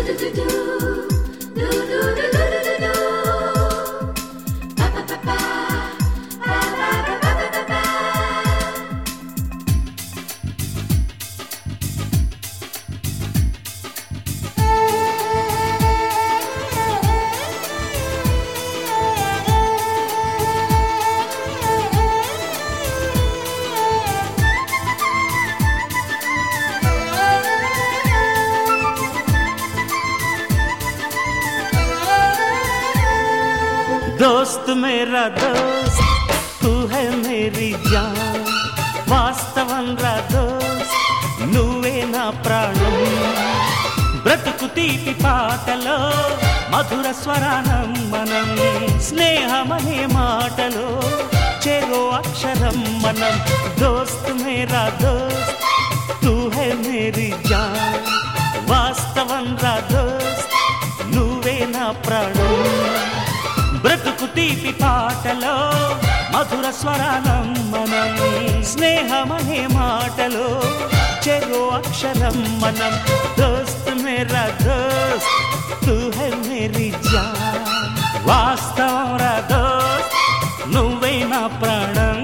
दोस्त मेरा दोस्त तू है मेरी जान వాస్తవం రా దోస్త్ నువ్వే నా ప్రాణం బ్రతుకు తీపి పాటలో మధుర స్వరానం మనం స్నేహమనే మాటలో చెరో అక్షరం మనం దోస్త్ మేరా దోస్త్ తూ హై మేరీ జాన్ వాస్తవం రా దోస్త్ నువ్వే నా ప్రాణం బ్రతుకు తీపి పాటలో మధుర స్వరానం మనం స్నేహమనే మాటలో చెరో అక్షరం మనం దోస్త్ మేరా దోస్త్ తూ హై మేరీ జాన్ వాస్తవం రా దోస్త్ నువ్వే నా ప్రాణం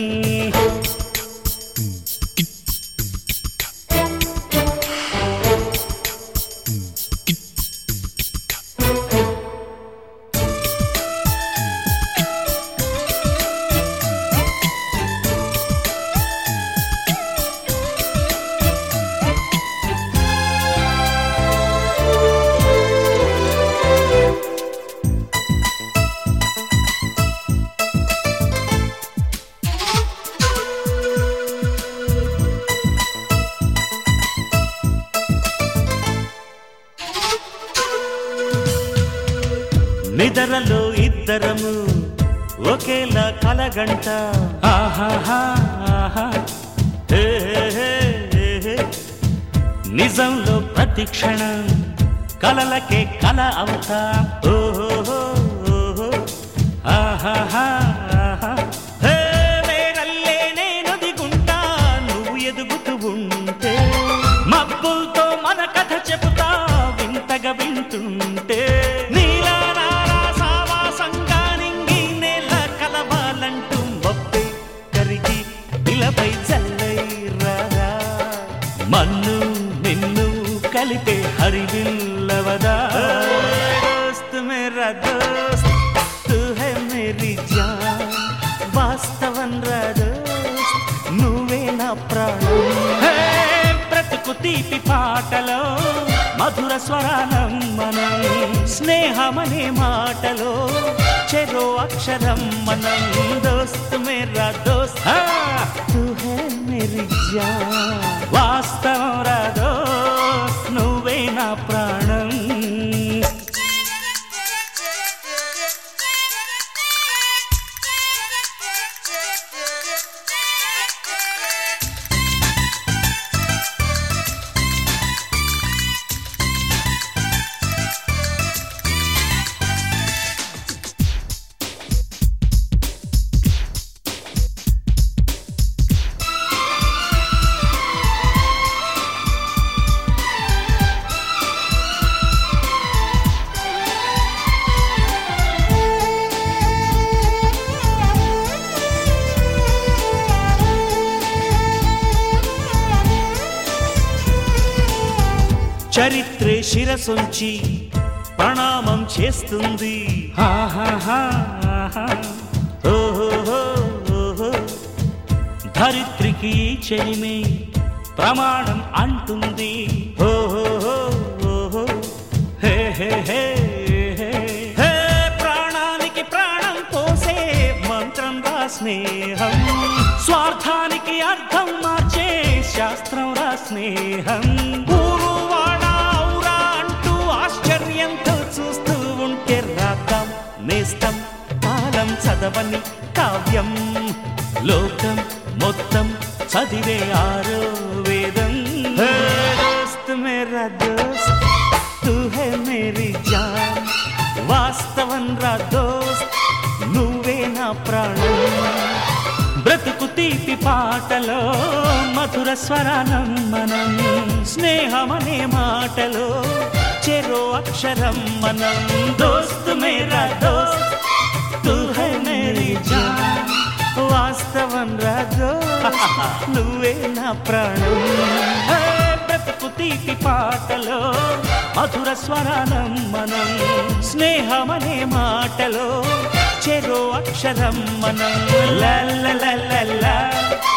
నిదరలో ఇద్దరము ఒకేలా కలగంట ఆహాహా, ఆహా. హే, హే, హే, హే. నిజంలో ప్రతి క్షణం కలలకే కల అవుతా ఓహో ఓహో ఆహాహా, ఆహా. హే, మేరల్లే నేను దిగుంటా నువ్వు ఎదుగుతూ ఉంటే మబ్బులతో మన కథ చెబుతా వింతగా వింటుంటే నీలా నాలా సావాసంగా నింగి నేల కలవాలంటూ మొప్పే కరిగి ఇలపై చల్లై రారా మన్ను నిన్ను కలిపే హరివిల్లవదా దోస్త్ మేరా దోస్త్ తూ హై మేరీ జాన్ వాస్తవం రా దోస్త్ నువ్వే నా ప్రాణం హే, బ్రతుకు తీపి పాటలో మధుర స్వరానం మనం స్నేహమనే మాటలో చెరో అక్షరం మనం దోస్త్ మేరా దోస్త్ హా, తూ హై మేరీ జాన్ వాస్తవం రా దోస్త్ నువ్వే నా ప్రాణం చరిత్రే శిరసొంచి ప్రణామం చేస్తుంది ఆహాహా, ఆహా. ఓహోహో, ఓహో. ధరిత్రికి ఈ చెలిమే ప్రమాణం అంటుంది ఓహోహో, ఓహో. హే హే హే హే. హే, ప్రాణానికి ప్రాణం పోసే మంత్రం రా స్నేహం స్వార్థానికి అర్థం మార్చే శాస్త్రం రా స్నేహం ఊరు వాడా ఔరా అంటూ ఆశ్చర్యంతో చూస్తూ ఉంటే రాద్దాం నేస్తం కాలం చదవని కావ్యం లోకం మొత్తం చదివే ఆరో వేదం హే దోస్త్ మేరా దోస్త్ తూ హై మేరీ జాన్ వాస్తవం రా దోస్త్ నువ్వే నా ప్రాణం బ్రతుకు తీపి పాటలో మధుర స్వరానం మనం స్నేహమనే మాటలో చెరో అక్షరం మనం దోస్త్ మేరా దోస్త్ తూ హై మేరీ జాన్ వాస్తవం రా దోస్త్ నువ్వే నా ప్రాణం హే, బ్రతుకు తీపి పాటలో మధుర స్వరానం మనం స్నేహమనే మాటలో చెరో అక్షరం మనం లా లా లా లా లా